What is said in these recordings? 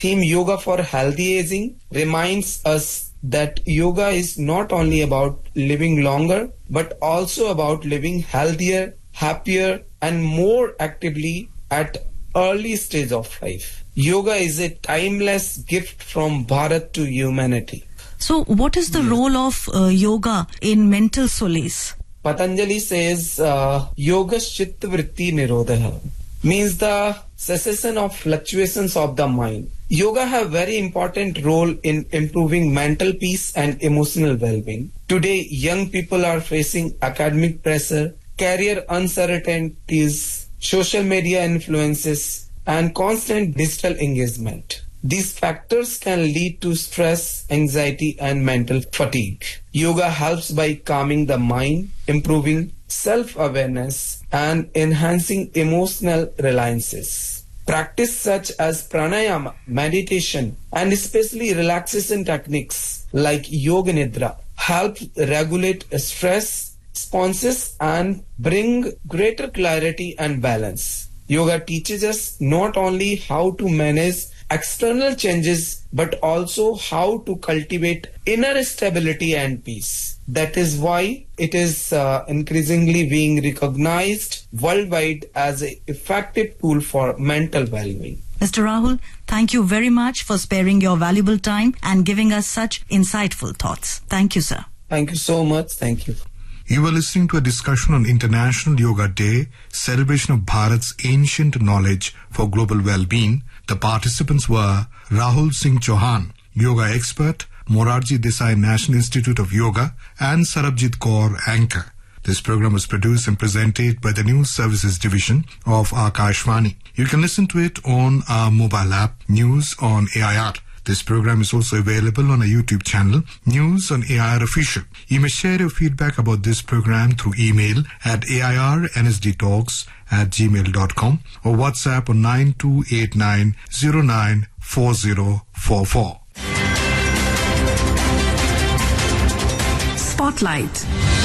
theme Yoga for Healthy Aging reminds us that yoga is not only about living longer, but also about living healthier, happier, and more actively at early stage of life. Yoga is a timeless gift from Bharat to humanity. So, what is the role of uh, yoga in mental solace? Patanjali says uh, yoga chitta vritti nirodha means the cessation of fluctuations of the mind. Yoga have very important role in improving mental peace and emotional well-being. Today, young people are facing academic pressure, career uncertainties, social media influences, and constant digital engagement. These factors can lead to stress, anxiety, and mental fatigue. Yoga helps by calming the mind, improving self awareness, and enhancing emotional reliances. Practice such as pranayama, meditation, and especially relaxation techniques like yoga nidra help regulate stress responses and bring greater clarity and balance. Yoga teaches us not only how to manage external changes but also how to cultivate inner stability and peace. That is why it is uh, increasingly being recognized worldwide as an effective tool for mental well-being. Mr. Rahul, thank you very much for sparing your valuable time and giving us such insightful thoughts. Thank you, sir. Thank you so much. Thank you. You were listening to a discussion on International Yoga Day, celebration of Bharat's ancient knowledge for global well-being. The participants were Rahul Singh Chauhan, yoga expert, Morarji Desai National Institute of Yoga, and Sarabjit Kaur, anchor. This program was produced and presented by the News Services Division of Akashvani. You can listen to it on our mobile app, News on AIR. This program is also available on our YouTube channel, News on AIR Official. You may share your feedback about this program through email at airnsdtalks at gmail.com or WhatsApp on 9289094044. Spotlight.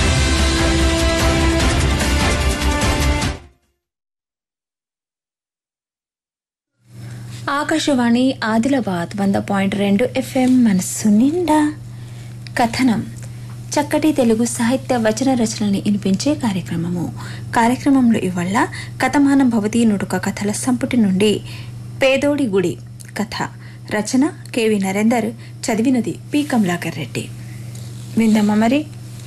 Akashvani Adilabad వంద point రెండు FM మనస్సు నిండా కథనం చక్కటి తెలుగు సాహిత్య వచన రచనల్ని వినిపించే కార్యక్రమము కార్యక్రమంలో ఇవాళ కథమానం భవతి నుడుక కథల సంపుటి నుండి పేదోడి గుడి కథ రచన కెవి నరేందర్ చదివినది పి కమలాకర్ రెడ్డి విందామా మరి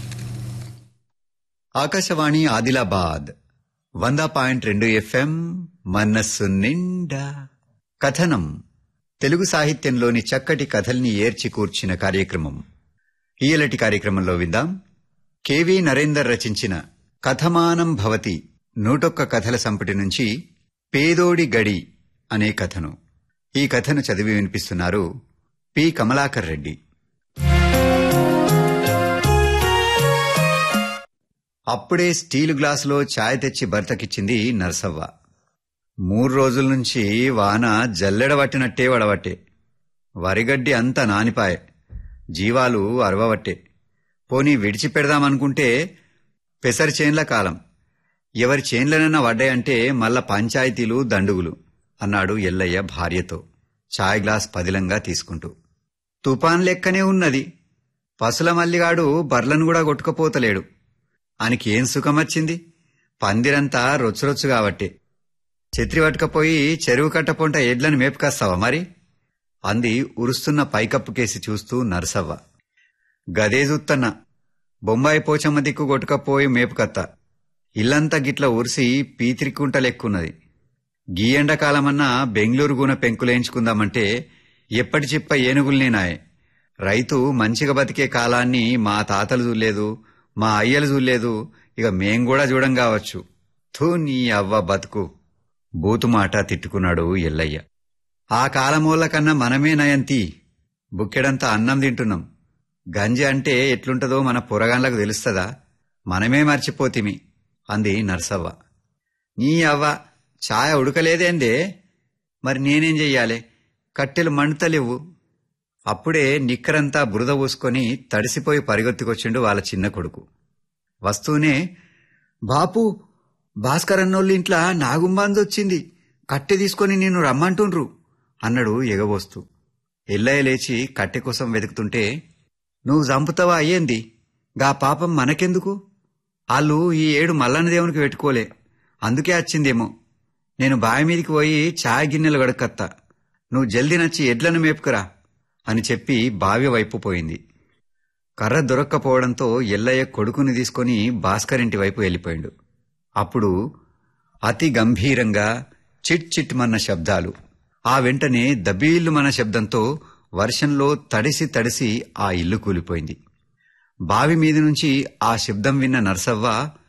ఆకాశవాణి ఆదిలాబాద్ వంద పాయింట్ రెండు ఎఫ్ఎం మనస్సు నిండా కథనం తెలుగు సాహిత్యంలోని చక్కటి కథల్ని ఏర్చి కూర్చిన కార్యక్రమం ఈయలటి కార్యక్రమంలో విందాం కెవి నరేందర్ రచించిన కథమానం భవతి నూటొక్క కథల సంపుటి నుంచి పేదోడి గడి అనే కథను ఈ కథను చదివి వినిపిస్తున్నారు పి కమలాకర్ రెడ్డి అప్పుడే స్టీలు గ్లాసులో ఛాయ్ తెచ్చి భర్తకిచ్చింది నర్సవ్వ మూడు రోజుల నుంచి వాన జల్లెడబట్టినట్టే వడబట్టే వరిగడ్డి అంతా నానిపాయే జీవాలు అరవబట్టే పోనీ విడిచిపెడదామనుకుంటే పెసరి చేన్ల కాలం ఎవరి చేన్లనన్నా వడ్డాయంటే మళ్ళా పంచాయతీలు దండుగులు అన్నాడు ఎల్లయ్య భార్యతో ఛాయ్ గ్లాస్ పదిలంగా తీసుకుంటూ తుపాన్ లెక్కనే ఉన్నది పసుల మల్లిగాడు బర్లను కూడా కొట్టుకపోతలేడు ఆనికి ఏం సుఖమొచ్చింది పందిరంతా రొచ్చురొచ్చు కాబట్టే ఛత్రి పట్టుకపోయి చెరువు కట్టపొంట ఎడ్లను మేపుకొస్తావా మరి అంది ఉరుస్తున్న పైకప్పు కేసి చూస్తూ నరసవ్వ గదే చూత్తన్న బొంబాయి పోచమ్మ దిక్కు కొట్టుకపోయి మేపుకత్త ఇల్లంతా గిట్ల ఉరిసి పీతిరికుంట లెక్కున్నది గీ ఎండాకాలమన్నా బెంగళూరు గున పెంకులేయించుకుందామంటే ఎప్పటి చిప్ప ఏనుగుల్నేనాయే రైతు మంచిగా బతికే కాలాన్ని మా తాతలు చూడలేదు మా అయ్యలు చూడలేదు ఇక మేం కూడా చూడం కావచ్చు థూ నీ అవ్వ బతుకు బూతుమాట తిట్టుకున్నాడు ఎల్లయ్య ఆ కాలమూల కన్నా మనమే నయంతి బుక్కెడంతా అన్నం తింటున్నాం గంజి అంటే ఎట్లుంటదో మన పురగాన్లకు తెలుస్తదా మనమే మర్చిపోతిమి అంది నర్సవ్వ నీ అవ్వ ఛాయ ఉడకలేదేందే మరి నేనేం చెయ్యాలే కట్టెలు మండుతలేవు అప్పుడే నిక్కరంతా బురద పూసుకొని తడిసిపోయి పరిగెత్తుకొచ్చిండు వాళ్ళ చిన్న కొడుకు వస్తూనే బాపు భాస్కర్ అన్నోళ్ళ ఇంట్లో నాగుంబాంది వచ్చింది కట్టె తీసుకొని నిన్ను రమ్మంటుండ్రు అన్నాడు ఎగబోస్తూ ఎల్లయ్య లేచి కట్టె కోసం వెతుకుతుంటే నువ్వు చంపుతావా అయ్యింది గా పాపం మనకెందుకు వాళ్ళు ఈ ఏడు మల్లన్న దేవునికి పెట్టుకోలే అందుకే వచ్చిందేమో నేను బావి మీదికి పోయి చాయ్ గిన్నెలు గడకత్తా నువ్వు జల్దీ నచ్చి ఎడ్లను మేపుకురా అని చెప్పి బావి వైపు పోయింది కర్ర దొరక్కపోవడంతో ఎల్లయ్య కొడుకుని తీసుకొని భాస్కర్ ఇంటి వైపు వెళ్ళిపోయాడు అప్పుడు అతి గంభీరంగా చిట్ చిట్ మన్న శబ్దాలు ఆ వెంటనే దబీల్లు మన శబ్దంతో వర్షంలో తడిసి తడిసి ఆ ఇల్లు కూలిపోయింది బావి మీద నుంచి ఆ శబ్దం విన్న నర్సవ్వ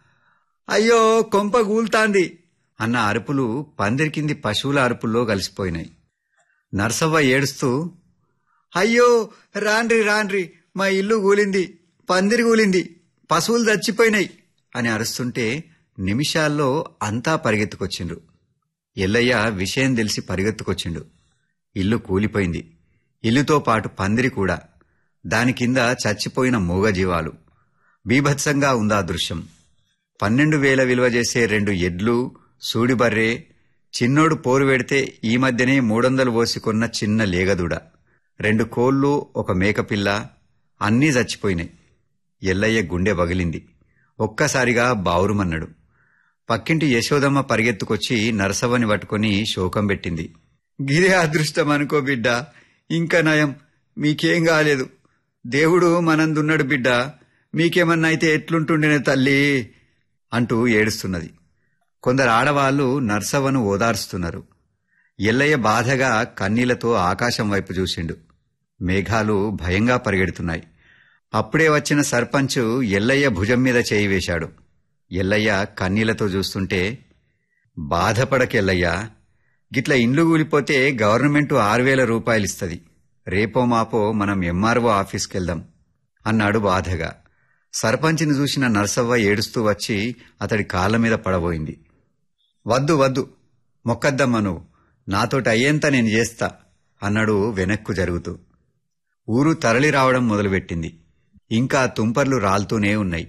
అయ్యో కొంప గూల్తాంది అన్న అరుపులు పందిరి కింది పశువుల అరుపుల్లో కలిసిపోయినాయి నర్సవ్వ ఏడుస్తూ అయ్యో రాండ్రి రాండ్రి మా ఇల్లు కూలింది పందిరి కూలింది పశువులు చచ్చిపోయినాయి అని అరుస్తుంటే నిమిషాల్లో అంతా పరిగెత్తుకొచ్చిండ్రు ఎల్లయ్య విషయం తెలిసి పరిగెత్తుకొచ్చిండు ఇల్లు కూలిపోయింది ఇల్లుతో పాటు పందిరి కూడా దాని కింద చచ్చిపోయిన మూగజీవాలు బీభత్సంగా ఉందా దృశ్యం పన్నెండు వేల విలువ చేసే రెండు ఎడ్లు సూడిబర్రే చిన్నోడు పోరు పెడితే ఈ మధ్యనే మూడొందలు పోసుకున్న చిన్న లేగదుడ రెండు కోళ్ళు ఒక మేకపిల్ల అన్నీ చచ్చిపోయినాయి ఎల్లయ్య గుండె పగిలింది ఒక్కసారిగా బావురుమన్నాడు పక్కింటి యశోదమ్మ పరిగెత్తుకొచ్చి నరసవ్వని పట్టుకుని శోకం పెట్టింది గిరే అదృష్టం అనుకో బిడ్డ ఇంకా నయం మీకేం కాలేదు దేవుడు మనందున్నాడు బిడ్డ మీకేమన్నా అయితే ఎట్లుంటుండేనే తల్లి అంటూ ఏడుస్తున్నది కొందరు ఆడవాళ్లు నర్సవ్వను ఓదార్స్తున్నారు ఎల్లయ్య బాధగా కన్నీళ్లతో ఆకాశం వైపు చూసిండు మేఘాలు భయంగా పరిగెడుతున్నాయి అప్పుడే వచ్చిన సర్పంచ్ ఎల్లయ్య భుజం మీద చేయి వేశాడు ఎల్లయ్య కన్నీళ్లతో చూస్తుంటే బాధపడకెల్లయ్య గిట్ల ఇండ్లు కూలిపోతే గవర్నమెంట్ ఆరు వేల రూపాయలిస్తది రేపో మాపో మనం ఎంఆర్ఓ ఆఫీస్కెళ్దాం అన్నాడు బాధగా సర్పంచ్ని చూసిన నర్సవ్వ ఏడుస్తూ వచ్చి అతడి కాళ్ళ మీద పడబోయింది వద్దు వద్దు మొక్కద్దమ్మ నువ్వు నాతోటి అయ్యేంత నేను చేస్తా అన్నాడు వెనక్కు జరుగుతూ ఊరు తరలి రావడం మొదలుపెట్టింది ఇంకా తుంపర్లు రాలుతూనే ఉన్నాయి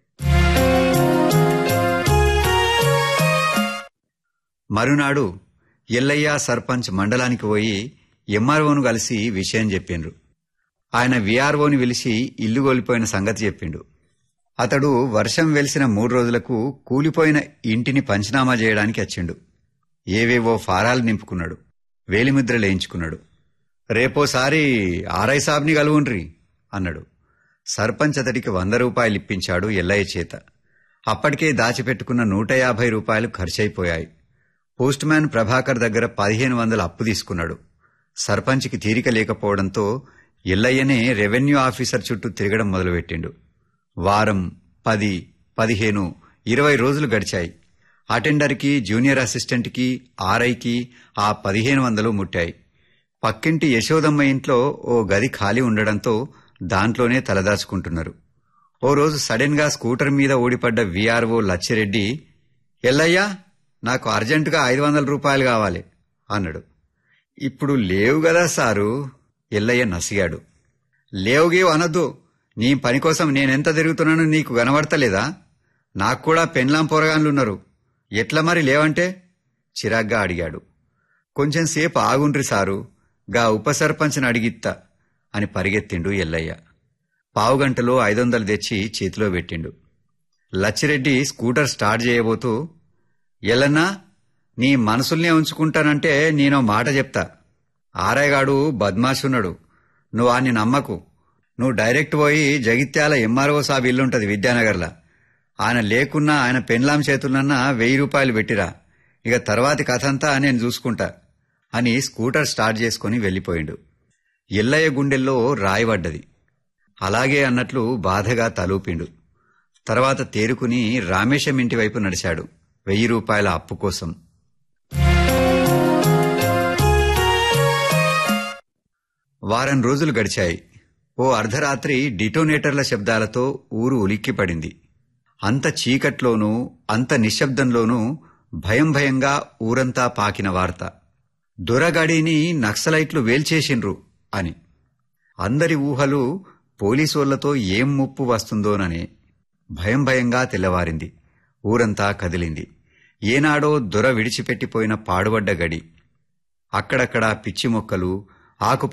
మరునాడు ఎల్లయ్య సర్పంచ్ మండలానికి పోయి ఎంఆర్ఓను కలిసి విషయం చెప్పిండ్రు ఆయన విఆర్ఓని పిలిచి ఇల్లు కోల్పోయిన సంగతి చెప్పిండు అతడు వర్షం వెలిసిన మూడు రోజులకు కూలిపోయిన ఇంటిని పంచనామా చేయడానికి వచ్చిండు ఏవేవో ఫారాలు నింపుకున్నాడు వేలిముద్ర లేయించుకున్నాడు రేపోసారి ఆర్ఐ సాబ్ని కలువుండ్రి అన్నాడు సర్పంచ్ అతడికి వంద రూపాయలు ఇప్పించాడు ఎల్లయ్య చేత అప్పటికే దాచిపెట్టుకున్న నూట యాభై రూపాయలు ఖర్చయిపోయాయి పోస్ట్ మ్యాన్ ప్రభాకర్ దగ్గర పదిహేను వందల అప్పు తీసుకున్నాడు సర్పంచ్కి తీరిక లేకపోవడంతో ఎల్లయ్యనే రెవెన్యూ ఆఫీసర్ చుట్టూ తిరగడం మొదలుపెట్టిండు వారం పది పదిహేను ఇరవై రోజులు గడిచాయి అటెండర్కి జూనియర్ అసిస్టెంట్కి ఆర్ఐకి ఆ పదిహేను వందలు ముట్టాయి పక్కింటి యశోదమ్మ ఇంట్లో ఓ గది ఖాళీ ఉండడంతో దాంట్లోనే తలదాచుకుంటున్నారు ఓ రోజు సడన్ గా స్కూటర్ మీద ఓడిపడ్డ విఆర్ఓ లచ్చిరెడ్డి ఎల్లయ్యా నాకు అర్జెంటుగా ఐదు వందల రూపాయలు కావాలి అన్నాడు ఇప్పుడు లేవు కదా సారు ఎల్లయ్య నసిగాడు లేవుగేవు అనొద్దు నీ పని కోసం నేనెంత తిరుగుతున్నానో నీకు కనబడతలేదా నాకు కూడా పెన్లాం పొరగాన్లున్నారు ఎట్లా మరి లేవంటే చిరాగ్గా అడిగాడు కొంచెం సేపు ఆగుండ్రి సారు గా ఉప సర్పంచ్ని అడిగిత్తా అని పరిగెత్తిండు ఎల్లయ్య పావుగంటలో ఐదొందలు తెచ్చి చేతిలో పెట్టిండు లచ్చిరెడ్డి స్కూటర్ స్టార్ట్ చేయబోతూ ఎల్లన్నా నీ మనసుల్నే ఉంచుకుంటానంటే నేనో మాట చెప్తా ఆరాయగాడు బద్మాషున్నాడు నువ్వు ఆన్ని నమ్మకు నువ్వు డైరెక్ట్ పోయి జగిత్యాల ఎంఆర్ఓ సాబ్ ఇల్లుంటది విద్యానగర్లా ఆయన లేకున్నా ఆయన పెన్లాం చేతులన్నా వెయ్యి రూపాయలు పెట్టిరా ఇక తర్వాతి కథంతా నేను చూసుకుంటా అని స్కూటర్ స్టార్ట్ చేసుకుని వెళ్ళిపోయిండు ఎల్లయ్య గుండెల్లో రాయిపడ్డది అలాగే అన్నట్లు బాధగా తలూపిండు తర్వాత తేరుకుని రామేశం ఇంటి వైపు నడిచాడు వెయ్యి రూపాయల అప్పు కోసం వారం రోజులు గడిచాయి ఓ అర్ధరాత్రి డిటోనేటర్ల శబ్దాలతో ఊరు ఉలిక్కిపడింది అంత చీకట్లోనూ అంత నిశ్శబ్దంలోనూ భయం భయంగా ఊరంతా పాకిన వార్త దొరగడిని నక్సలైట్లు వేల్చేసిండ్రు అని అందరి ఊహలు పోలీసోళ్లతో ఏం ముప్పు వస్తుందోననే భయం భయంగా తెల్లవారింది ఊరంతా కదిలింది ఏనాడో దొర విడిచిపెట్టిపోయిన పాడుబడ్డ గడి అక్కడక్కడ పిచ్చి మొక్కలు ఆకు